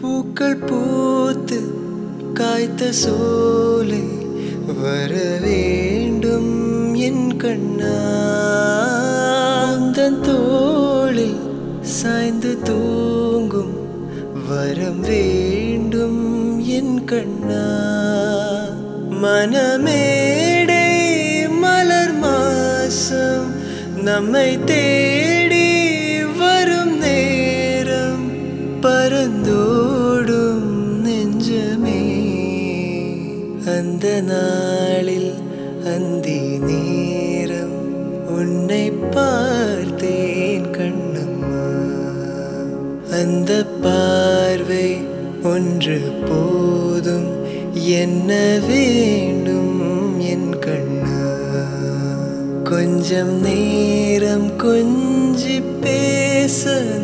பூக்கள் பூத்து காய்த்த சோலை வர வேண்டும் என் கண்ணா உந்தன் தோளில் சாய்ந்து தூங்கும் வரம் வேண்டும் என் கண்ணா மனமேடை மலர் மாசம் நம்மை தேடி வரும் நேரம் பறந்தோடும் நெஞ்சமே அந்த நாளில் அந்தி நேரம் உன்னை பார்த்தேன் கண்ணம்மா அந்த பார்வை ஒன்று போதும் என்ன வேண்டும் என் கண்ணா கொஞ்சம் நேரம் கொஞ்சி பேச